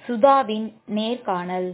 சுதாவின் நேர்காணல்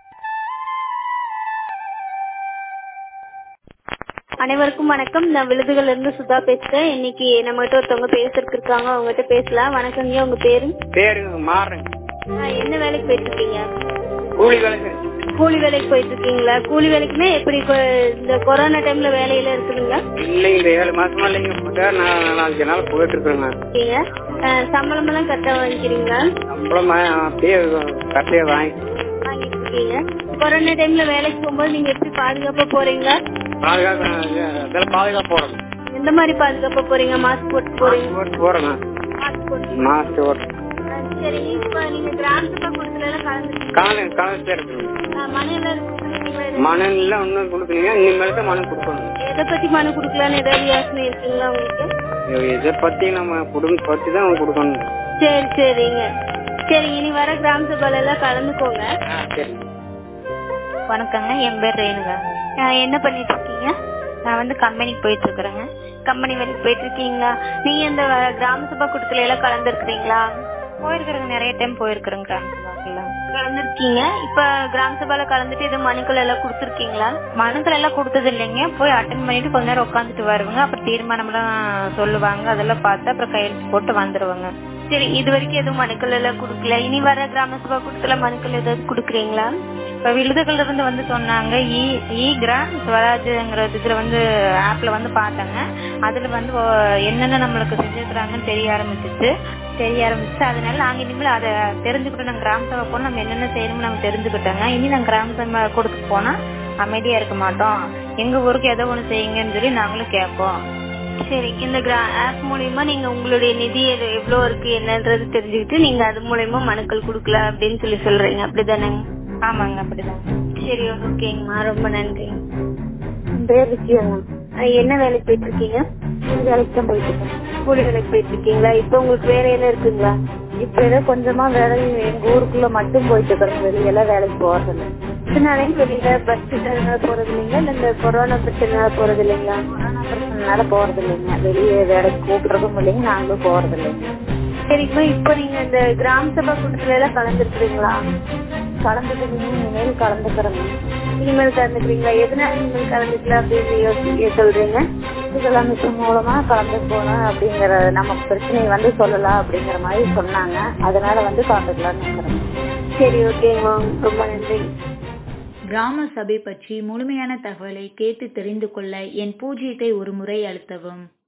அனைவருக்கும் வணக்கம் நான் விழுதுகள்ல இருந்து சுதா பேசுறேன் இன்னைக்கு நம்ம கிட்ட ஒருத்தவங்க பேசுறதுக்கு இருக்காங்க அவங்க கிட்ட பேசலாம் வணக்கங்க உங்க பேரு பேரு மாறன் ஆ, என்ன வேலைக்கு போயிட்டு இருக்கீங்க கூலி வேலைக்கு கூலி வேலைக்கு போயிட்டு இருக்கீங்களா கூலி வேலைக்குன்னா எப்படி கொ- இந்த கொரோனா டைம்ல வேலையில இருக்குதுங்க இல்லைங்க இந்த ஏழு மாசமா இல்லைங்க இப்பதான் நான் நாலஞ்சு நாள் போயிட்டு இருக்கிறேங்க இருக்கீங்க ஆ, சம்பளம் எல்லாம் கரெக்டா வாங்கிக்கிறீங்களா சம்பளம் அப்படியே கட்டையை வாங்கி வாங்கிட்டு இருக்கீங்க கொரோனா டைம்ல வேலைக்கு போகும்போது நீங்க எப்படி பாதுகாப்பா போறீங்களா பாதுகாப்பு இதெல்லாம் பாதுகாப்பு போறோம் எந்த மாதிரி பாதுகாப்பா போறீங்க மாஸ்க் போட்டு போறீங்க போட்டு போறேங்க மாஸ்க் போட்டு மாசத்து ஓட்டு ஆ, சரி இப்ப நீங்க கிராம சபா கூட்டத்துல எல்லாம் கலந்துருக்கீங்க காலை காலேஜ் இருக்குங்க மனு எல்லாம் கொடுக்குறீங்களா மணல் எல்லாம் ஒன்றும் கொடுக்கலீங்க இனிமேல் தான் மனு கொடுக்கணும் எதை பத்தி மனு கொடுக்கலான்னு ஏதாவது யோசனை இருக்குங்களா உங்களுக்கு இதை பத்தி நம்ம குடும்பத்தை பத்தி தான் அவங்க கொடுக்கணும் சரி சரிங்க சரி இனி வர கிராம சபால எல்லாம் கலந்துக்கோங்க ஆ, சரி வணக்கங்க என் பேர் ரேணுகா ஆஹ் என்ன பண்ணிட்டு இருக்கீங்க நான் வந்து கம்பெனிக்கு போயிட்டு இருக்கிறேங்க கம்பெனி வேலைக்கு போயிட்டு இருக்கீங்களா நீங்க இந்த வ- கிராம சபா கூட்டத்துல எல்லாம் கலந்துருக்கீங்களா போயிருக்கிறேங்க நிறைய டைம் போயிருக்கிறேங்க கிராம சபாக்கெல்லாம் கலந்துருக்கீங்க இப்ப கிராம சபால கலந்துட்டு இது மனுக்கள் எல்லாம் கொடுத்துருக்கீங்களா மனுக்கள் எல்லாம் கொடுத்தது இல்லைங்க போய் அட்டன் பண்ணிட்டு கொஞ்ச நேரம் உட்காந்துட்டு வருவாங்க அப்புறம் தீர்மானம்லாம் சொல்லுவாங்க அதெல்லாம் பார்த்து அப்புறம் கையெழுத்து போட்டு வந்துருவாங்க சரி இது வரைக்கும் எதுவும் மனுக்கள் எல்லாம் கொடுக்கல இனி வர கிராம சபா கூட்டத்துல மனுக்கள் ஏதாவது கொடுக்குறீங்களா இப்ப விழுதுகள்ல இருந்து வந்து சொன்னாங்க இ இ கிராம் ஸ்வராஜ்ங்கிற இதுல வந்து ஆப்ல வந்து பார்த்தாங்க அதுல வந்து ஓ- என்னென்ன நம்மளுக்கு செஞ்சிருக்கிறாங்கன்னு தெரிய ஆரம்பிச்சிச்சு தெரிய ஆரம்பிச்சு அதனால நாங்க இனிமேல் அதை தெரிஞ்சுக்கிட்டோம் நாங்க கிராம சபை போனா நம்ம என்னென்ன செய்யணும்னு நாங்க தெரிஞ்சுக்கிட்டோங்க இனி நாங்க கிராம சபை கொடுத்து போனா அமைதியா இருக்க மாட்டோம் எங்க ஊருக்கு ஏதோ ஒண்ணு செய்யுங்கன்னு சொல்லி நாங்களும் கேட்போம் சரி இந்த ஆப் மூலியமா நீங்க உங்களுடைய நிதி எது- எவ்வளவு இருக்கு என்னன்றது தெரிஞ்சுக்கிட்டு நீங்க அது மூலியமா மனுக்கள் கொடுக்கலாம் அப்படின்னு சொல்லி சொல்றீங்க அப்படிதானேங்க ஆமாங்க அப்படிதான் சரி ஓகேங்கம்மா ரொம்ப நன்றி என் பேர் விஜயங்க அஹ் என்ன வேலைக்கு போயிட்டு இருக்கீங்க கூலி வேலைக்கு தான் போயிட்டு இருக்கேன் கூலி வேலைக்கு போயிட்டு இருக்கீங்களா இப்ப உங்களுக்கு வேற என்ன இருக்குங்களா இப்ப ஏதோ கொஞ்சமா வேலை எங்க ஊருக்குள்ள மட்டும் போயிட்டு இருக்கிறேன் வெளியெல்லாம் வேலைக்கு போறது இதனாலையும் வெளியில பஸ் பிரச்சனை போறது இல்லைங்களா இல்ல இந்த கொரோனா பிரச்சனை போறது இல்லைங்களா கொரோனா பிரச்சனைனால போறது இல்லைங்க வெளியே வேலைக்கு கூப்பிடுறதும் இல்லைங்க நாங்களும் போறது இல்லைங்க சரிங்கம்மா இப்போ நீங்க இந்த கிராம சபா கூட்டத்துல எல்லாம் கலந்துருக்குறீங்களா கலந்துட்டு இனிமேல் கலந்துக்கிறேங்க இனிமேல் கலந்துக்கிறீங்களா எதனால இனிமேல் கலந்துக்கலாம் அப்படின்னு யோசிக்க சொல்றீங்க அமைப்பு மூலமா கலந்து போகணும் அப்படிங்கிற நம்ம பிரச்சனையை வந்து சொல்லலாம் அப்படிங்கிற மாதிரி சொன்னாங்க அதனால வந்து கலந்துக்கலாம்னு இருக்கிறேன் சரி ஓகேங்கம்மா ரொம்ப நன்றி கிராம சபை பற்றி முழுமையான தகவலை கேட்டு தெரிந்து கொள்ள என் பூஜ்ஜியத்தை ஒரு முறை அழுத்தவும்